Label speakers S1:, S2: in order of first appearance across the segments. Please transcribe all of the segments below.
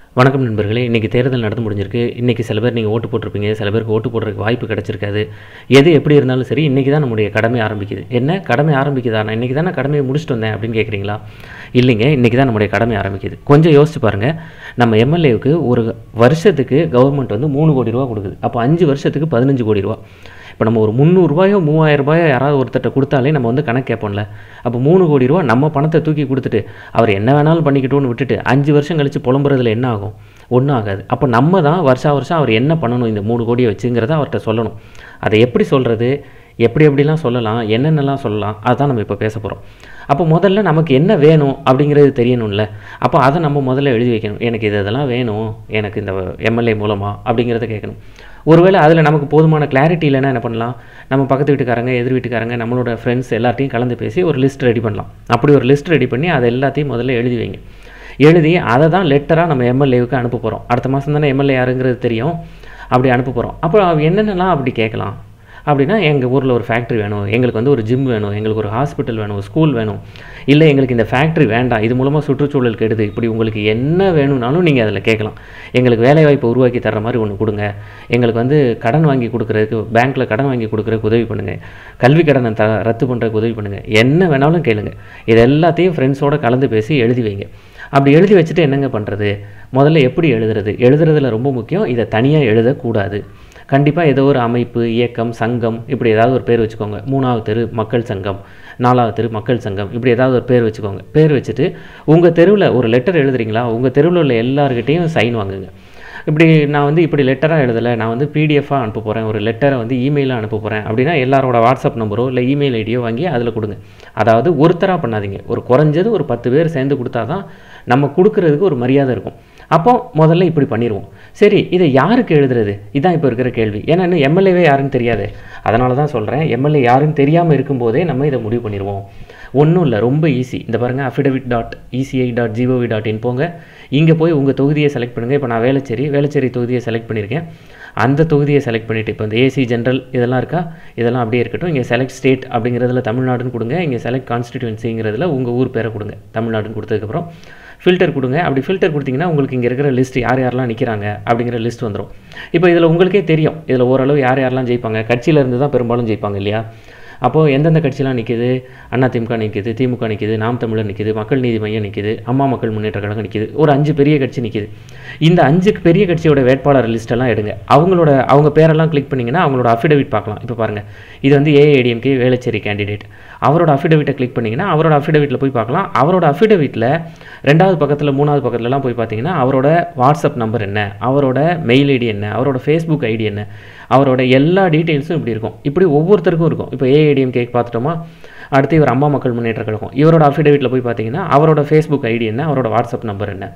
S1: வணக்கம் நண்பர்களே இன்றைக்கி தேர்தல் நடந்து முடிஞ்சிருக்கு இன்றைக்கி சில பேர் நீங்கள் ஓட்டு போட்டிருப்பீங்க சில பேருக்கு ஓட்டு போடுறதுக்கு வாய்ப்பு கிடச்சிருக்காது எது எப்படி இருந்தாலும் சரி இன்றைக்கி தான் நம்முடைய கடமை ஆரம்பிக்குது என்ன கடமை ஆரம்பிக்குதா நான் இன்றைக்கி தான் நான் கடமையை முடிச்சுட்டு வந்தேன் அப்படின்னு கேட்குறீங்களா இல்லைங்க இன்றைக்கி தான் நம்முடைய கடமை ஆரம்பிக்குது கொஞ்சம் யோசிச்சு பாருங்கள் நம்ம எம்எல்ஏவுக்கு ஒரு வருஷத்துக்கு கவர்மெண்ட் வந்து மூணு கோடி ரூபா கொடுக்குது அப்போ அஞ்சு வருஷத்துக்கு பதினஞ்சு கோடி ரூபா இப்போ நம்ம ஒரு முந்நூறுரூவாயோ மூவாயிரம் ரூபாயோ யாராவது ஒருத்தர்கிட்ட கொடுத்தாலே நம்ம வந்து கணக்கு கேட்போம்ல அப்போ மூணு கோடி ரூபா நம்ம பணத்தை தூக்கி கொடுத்துட்டு அவர் என்ன வேணாலும் பண்ணிக்கிட்டோன்னு விட்டுட்டு அஞ்சு வருஷம் கழித்து புலம்புறதுல என்ன ஆகும் ஒன்றும் ஆகாது அப்போ நம்ம தான் வருஷா வருஷம் அவர் என்ன பண்ணணும் இந்த மூணு கோடியை வச்சுங்கிறத அவர்கிட்ட சொல்லணும் அதை எப்படி சொல்கிறது எப்படி எப்படிலாம் சொல்லலாம் என்னென்னலாம் சொல்லலாம் அதுதான் நம்ம இப்போ பேச போகிறோம் அப்போ முதல்ல நமக்கு என்ன வேணும் அப்படிங்கிறது தெரியணும்ல அப்போ அதை நம்ம முதல்ல எழுதி வைக்கணும் எனக்கு இது இதெல்லாம் வேணும் எனக்கு இந்த எம்எல்ஏ மூலமாக அப்படிங்கிறத கேட்கணும் ஒருவேளை அதில் நமக்கு போதுமான கிளாரிட்டி இல்லைன்னா என்ன பண்ணலாம் நம்ம பக்கத்து வீட்டுக்காரங்க எதிர் வீட்டுக்காரங்க நம்மளோட ஃப்ரெண்ட்ஸ் எல்லாத்தையும் கலந்து பேசி ஒரு லிஸ்ட் ரெடி பண்ணலாம் அப்படி ஒரு லிஸ்ட் ரெடி பண்ணி அதை எல்லாத்தையும் முதல்ல எழுதி வைங்க எழுதி அதை தான் லெட்டராக நம்ம எம்எல்ஏவுக்கு அனுப்ப போகிறோம் அடுத்த மாதம் தானே எம்எல்ஏ யாருங்கிறது தெரியும் அப்படி அனுப்ப போகிறோம் அப்போ என்னென்னலாம் அப்படி கேட்கலாம் அப்படின்னா எங்கள் ஊரில் ஒரு ஃபேக்ட்ரி வேணும் எங்களுக்கு வந்து ஒரு ஜிம் வேணும் எங்களுக்கு ஒரு ஹாஸ்பிட்டல் வேணும் ஒரு ஸ்கூல் வேணும் இல்லை எங்களுக்கு இந்த ஃபேக்ட்ரி வேண்டாம் இது மூலமாக சுற்றுச்சூழல் கெடுது இப்படி உங்களுக்கு என்ன வேணும்னாலும் நீங்கள் அதில் கேட்கலாம் எங்களுக்கு வேலைவாய்ப்பை உருவாக்கி தர்ற மாதிரி ஒன்று கொடுங்க எங்களுக்கு வந்து கடன் வாங்கி கொடுக்குறதுக்கு பேங்க்கில் கடன் வாங்கி கொடுக்குறதுக்கு உதவி பண்ணுங்கள் கல்வி கடனை த ரத்து பண்ணுறதுக்கு உதவி பண்ணுங்கள் என்ன வேணாலும் கேளுங்க இது எல்லாத்தையும் ஃப்ரெண்ட்ஸோடு கலந்து பேசி எழுதி வைங்க அப்படி எழுதி வச்சுட்டு என்னங்க பண்ணுறது முதல்ல எப்படி எழுதுறது எழுதுறதுல ரொம்ப முக்கியம் இதை தனியாக எழுதக்கூடாது கண்டிப்பாக ஏதோ ஒரு அமைப்பு இயக்கம் சங்கம் இப்படி ஏதாவது ஒரு பேர் வச்சுக்கோங்க மூணாவது தெரு மக்கள் சங்கம் நாலாவது தெரு மக்கள் சங்கம் இப்படி ஏதாவது ஒரு பேர் வச்சுக்கோங்க பேர் வச்சுட்டு உங்கள் தெருவில் ஒரு லெட்டர் எழுதுறீங்களா உங்கள் தெருவில் உள்ள எல்லாருக்கிட்டேயும் சைன் வாங்குங்க இப்படி நான் வந்து இப்படி லெட்டராக எழுதலை நான் வந்து பிடிஎஃபாக அனுப்ப போகிறேன் ஒரு லெட்டரை வந்து இமெயிலாக அனுப்ப போகிறேன் அப்படின்னா எல்லாரோட வாட்ஸ்அப் நம்பரோ இல்லை இமெயில் ஐடியோ வாங்கி அதில் கொடுங்க அதாவது ஒருத்தராக பண்ணாதீங்க ஒரு குறைஞ்சது ஒரு பத்து பேர் சேர்ந்து கொடுத்தா தான் நம்ம கொடுக்குறதுக்கு ஒரு மரியாதை இருக்கும் அப்போ முதல்ல இப்படி பண்ணிடுவோம் சரி இதை யாருக்கு எழுதுறது இதான் இப்போ இருக்கிற கேள்வி ஏன்னா இன்னும் எம்எல்ஏவே யாருன்னு தெரியாது அதனால தான் சொல்கிறேன் எம்எல்ஏ யாருன்னு தெரியாமல் இருக்கும்போதே நம்ம இதை முடிவு பண்ணிடுவோம் ஒன்றும் இல்லை ரொம்ப ஈஸி இந்த பாருங்கள் affidavit dot ECI dot GOV dot in போங்க இங்கே போய் உங்கள் தொகுதியை செலக்ட் பண்ணுங்கள் இப்போ நான் வேளச்சேரி வேளச்சேரி தொகுதியை செலக்ட் பண்ணியிருக்கேன் அந்த தொகுதியை செலக்ட் பண்ணிவிட்டு இப்போ இந்த ஏசி ஜென்ரல் இதெல்லாம் இருக்கா இதெல்லாம் அப்படியே இருக்கட்டும் இங்கே செலக்ட் ஸ்டேட் அப்படிங்கிறதுல தமிழ்நாடுன்னு கொடுங்க இங்கே செலக்ட் கான்ஸ்டிடியூன்சிங்கிறதுல உங்கள் ஊர் பேரை கொடுங்க தமிழ்நாடுன்னு கொடுத்ததுக்கப்புறம் ஃபில்டர் கொடுங்க அப்படி ஃபில்டர் கொடுத்தீங்கன்னா உங்களுக்கு இங்கே இருக்கிற லிஸ்ட் யார் யாரெல்லாம் நிற்கிறாங்க அப்படிங்கிற லிஸ்ட் வந்துடும் இப்போ இதில் உங்களுக்கே தெரியும் இதில் ஓரளவு யார் யாரெல்லாம் ஜெயிப்பாங்க கட்சியிலேருந்து தான் பெரும்பாலும் ஜெயிப்பாங்க இல்லையா அப்போது எந்தெந்த கட்சியெலாம் நிற்கிது அதிமுக நிற்கிது திமுக நிற்கிது நாம் தமிழர் நிற்கிது மக்கள் நீதி மையம் நிற்கிது அம்மா மக்கள் முன்னேற்ற கழகம் நிற்கிது ஒரு அஞ்சு பெரிய கட்சி நிற்கிது இந்த அஞ்சு பெரிய கட்சியோட வேட்பாளர் லிஸ்ட்டெல்லாம் எடுங்க அவங்களோட அவங்க பேரெல்லாம் கிளிக் பண்ணிங்கன்னா அவங்களோட அஃபிடவிட் பார்க்கலாம் இப்போ பாருங்கள் இது வந்து ஏஐடிஎம்கே வேளச்சேரி கேண்டிடேட் அவரோட அஃபிடவிட்டை கிளிக் பண்ணிங்கன்னா அவரோட அஃபிடவிட்டில் போய் பார்க்கலாம் அவரோட அஃபிடவிட்டில் ரெண்டாவது பக்கத்தில் மூணாவது பக்கத்துலலாம் போய் பார்த்தீங்கன்னா அவரோட வாட்ஸ்அப் நம்பர் என்ன அவரோட மெயில் ஐடி என்ன அவரோட ஃபேஸ்புக் ஐடி என்ன அவரோட எல்லா டீட்டெயில்ஸும் இப்படி இருக்கும் இப்படி ஒவ்வொருத்தருக்கும் இருக்கும் இப்போ ஏஐடிஎம் கேக் பார்த்துட்டோமா அடுத்து இவர் அம்மா மக்கள் முன்னேற்ற கழகம் இவரோட அஃபிடவிட்டில் போய் பார்த்தீங்கன்னா அவரோட ஃபேஸ்புக் ஐடி என்ன அவரோட வாட்ஸ்அப் நம்பர் என்ன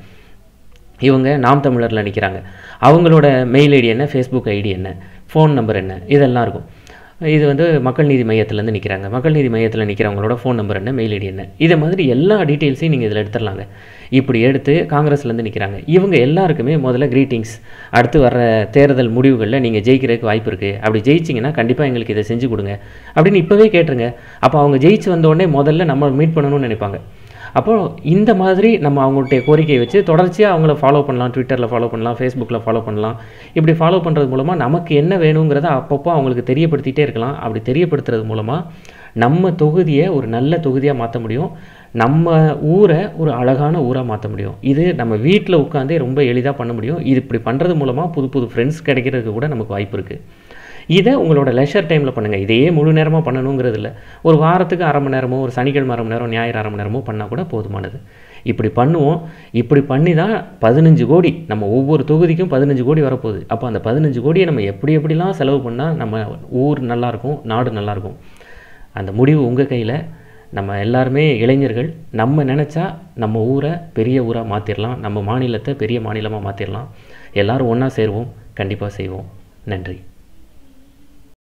S1: இவங்க நாம் தமிழரில் நிற்கிறாங்க அவங்களோட மெயில் ஐடி என்ன ஃபேஸ்புக் ஐடி என்ன ஃபோன் நம்பர் என்ன இதெல்லாம் இருக்கும் இது வந்து மக்கள் நீதி மையத்துலேருந்து நிற்கிறாங்க மக்கள் நீதி மையத்தில் நிற்கிறவங்களோட ஃபோன் நம்பர் என்ன மெயில் ஐடி என்ன இதை மாதிரி எல்லா டீட்டெயில்ஸையும் நீங்கள் இதில் எடுத்துடலாங்க இப்படி எடுத்து காங்கிரஸ்லேருந்து நிற்கிறாங்க இவங்க எல்லாருக்குமே முதல்ல க்ரீட்டிங்ஸ் அடுத்து வர்ற தேர்தல் முடிவுகளில் நீங்கள் ஜெயிக்கிறதுக்கு வாய்ப்பு இருக்குது அப்படி ஜெயிச்சிங்கன்னா கண்டிப்பாக எங்களுக்கு இதை செஞ்சு கொடுங்க அப்படின்னு இப்போவே கேட்டுருங்க அப்போ அவங்க ஜெயிச்சு வந்தோடனே முதல்ல நம்ம மீட் பண்ணணும்னு நினைப்பாங்க அப்போது இந்த மாதிரி நம்ம அவங்கள்ட்ட கோரிக்கையை வச்சு தொடர்ச்சியாக அவங்கள ஃபாலோ பண்ணலாம் ட்விட்டரில் ஃபாலோ பண்ணலாம் ஃபேஸ்புக்கில் ஃபாலோ பண்ணலாம் இப்படி ஃபாலோ பண்ணுறது மூலமாக நமக்கு என்ன வேணுங்கிறத அப்பப்போ அவங்களுக்கு தெரியப்படுத்திகிட்டே இருக்கலாம் அப்படி தெரியப்படுத்துறது மூலமாக நம்ம தொகுதியை ஒரு நல்ல தொகுதியாக மாற்ற முடியும் நம்ம ஊரை ஒரு அழகான ஊராக மாற்ற முடியும் இது நம்ம வீட்டில் உட்காந்தே ரொம்ப எளிதாக பண்ண முடியும் இது இப்படி பண்ணுறது மூலமாக புது புது ஃப்ரெண்ட்ஸ் கிடைக்கிறதுக்கு கூட நமக்கு வாய்ப்பு இருக்குது இதை உங்களோட லெஷர் டைமில் பண்ணுங்கள் இதையே முழு நேரமாக பண்ணணுங்கிறது இல்லை ஒரு வாரத்துக்கு அரை மணி நேரமோ ஒரு சனிக்கிழமை அரை மணி நேரம் ஞாயிறு அரை மணி நேரமோ பண்ணால் கூட போதுமானது இப்படி பண்ணுவோம் இப்படி பண்ணி தான் பதினஞ்சு கோடி நம்ம ஒவ்வொரு தொகுதிக்கும் பதினஞ்சு கோடி வரப்போகுது அப்போ அந்த பதினஞ்சு கோடியை நம்ம எப்படி எப்படிலாம் செலவு பண்ணால் நம்ம ஊர் நல்லாயிருக்கும் நாடு நல்லாயிருக்கும் அந்த முடிவு உங்கள் கையில் நம்ம எல்லாருமே இளைஞர்கள் நம்ம நினச்சா நம்ம ஊரை பெரிய ஊராக மாற்றிடலாம் நம்ம மாநிலத்தை பெரிய மாநிலமாக மாற்றிடலாம் எல்லோரும் ஒன்றா சேருவோம் கண்டிப்பாக செய்வோம் நன்றி